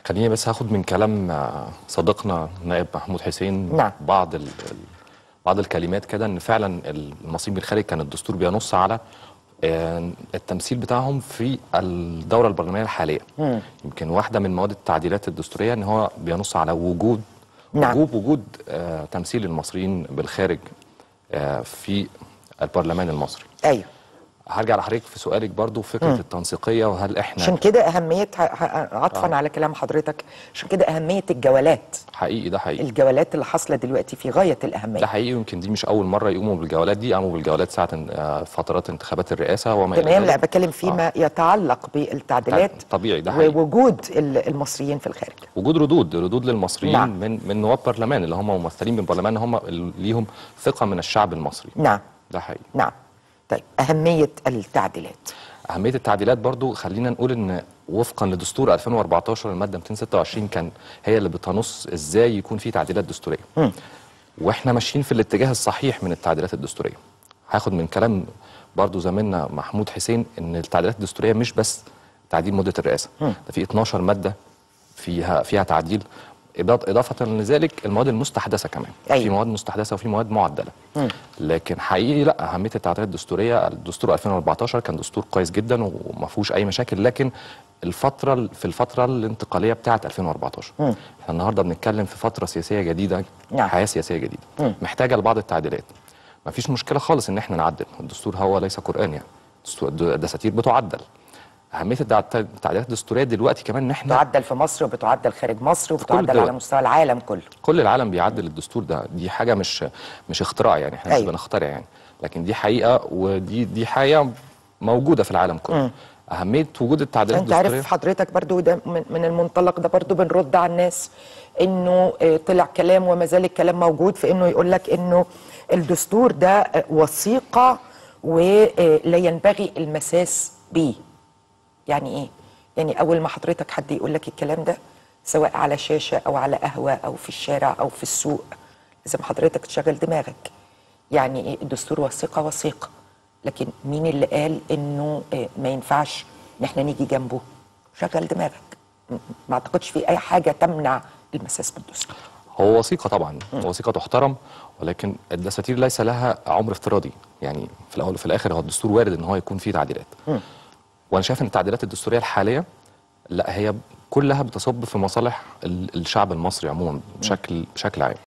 خليني بس هاخد من كلام آه، صديقنا نائب محمود حسين نعم. بعض ال... ال- بعض الكلمات كده ان فعلا المصريين بالخارج كان الدستور بينص على آه، التمثيل بتاعهم في الدوره البرلمانيه الحاليه يمكن واحده من مواد التعديلات الدستوريه ان هو بينص على وجود نعم. وجوب وجود آه، تمثيل المصريين بالخارج آه، في البرلمان المصري ايوه هرجع لحضرتك في سؤالك برضو فكره التنسيقيه وهل احنا عشان كده اهميه ه- ه- عطفا على كلام حضرتك عشان كده اهميه الجولات حقيقي ده حقيقي الجولات اللي حاصله دلوقتي في غايه الاهميه ده حقيقي يمكن دي مش اول مره يقوموا بالجولات دي قاموا بالجولات ساعه آه، فترات انتخابات الرئاسه وما تمام لا ذلك. بتكلم فيما يتعلق بالتعديلات طبيعي ده حقيقي ووجود ال- المصريين في الخارج وجود ردود ردود للمصريين نعم. من من نواب برلمان اللي هم ممثلين من البرلمان هم اللي ليهم ثقه من الشعب المصري نعم ده حقيقي نعم طيب اهميه التعديلات اهميه التعديلات برضو خلينا نقول ان وفقا لدستور 2014 الماده 226 كان هي اللي بتنص ازاي يكون في تعديلات دستوريه واحنا ماشيين في الاتجاه الصحيح من التعديلات الدستوريه هاخد من كلام برضو زميلنا محمود حسين ان التعديلات الدستوريه مش بس تعديل مده الرئاسه ده في 12 ماده فيها فيها تعديل إضاف- اضافه لذلك المواد المستحدثه كمان أيوة. في مواد مستحدثه وفي مواد معدله لكن حقيقي لا اهميه التعديلات الدستوريه الدستور 2014 كان دستور كويس جدا وما فيهوش اي مشاكل لكن الفتره في الفتره الانتقاليه بتاعه 2014 احنا النهارده بنتكلم في فتره سياسيه جديده نعم. حياه سياسيه جديده محتاجه لبعض التعديلات ما فيش مشكله خالص ان احنا نعدل الدستور هو ليس قران يعني الدستور- الدساتير بتعدل اهميه التع- التعديلات الدستوريه دلوقتي كمان ان احنا بتعدل في مصر وبتعدل خارج مصر وبتعدل الدول. على مستوى العالم كله كل العالم بيعدل الدستور ده دي حاجه مش مش اختراع يعني احنا مش أيوة. بنخترع يعني لكن دي حقيقه ودي دي حقيقه موجوده في العالم كله اهميه وجود التعديلات انت الدستوريه عارف حضرتك برضو ده من, من المنطلق ده برضو بنرد على الناس انه آه، طلع كلام وما زال الكلام موجود في انه يقول لك انه الدستور ده آه، وثيقه ولا ينبغي المساس به يعني ايه يعني اول ما حضرتك حد يقول لك الكلام ده سواء على شاشه او على قهوه او في الشارع او في السوق لازم حضرتك تشغل دماغك يعني ايه الدستور وثيقه وثيقه لكن مين اللي قال انه آه، ما ينفعش ان احنا نيجي جنبه شغل دماغك م- ما اعتقدش في اي حاجه تمنع المساس بالدستور هو وثيقه طبعا وثيقه تحترم ولكن الدساتير ليس لها عمر افتراضي يعني في الاول وفي الاخر هو الدستور وارد ان هو يكون فيه تعديلات وانا شايف ان التعديلات الدستوريه الحاليه لا هي كلها بتصب في مصالح ال- الشعب المصري عموما بشكل بشكل عام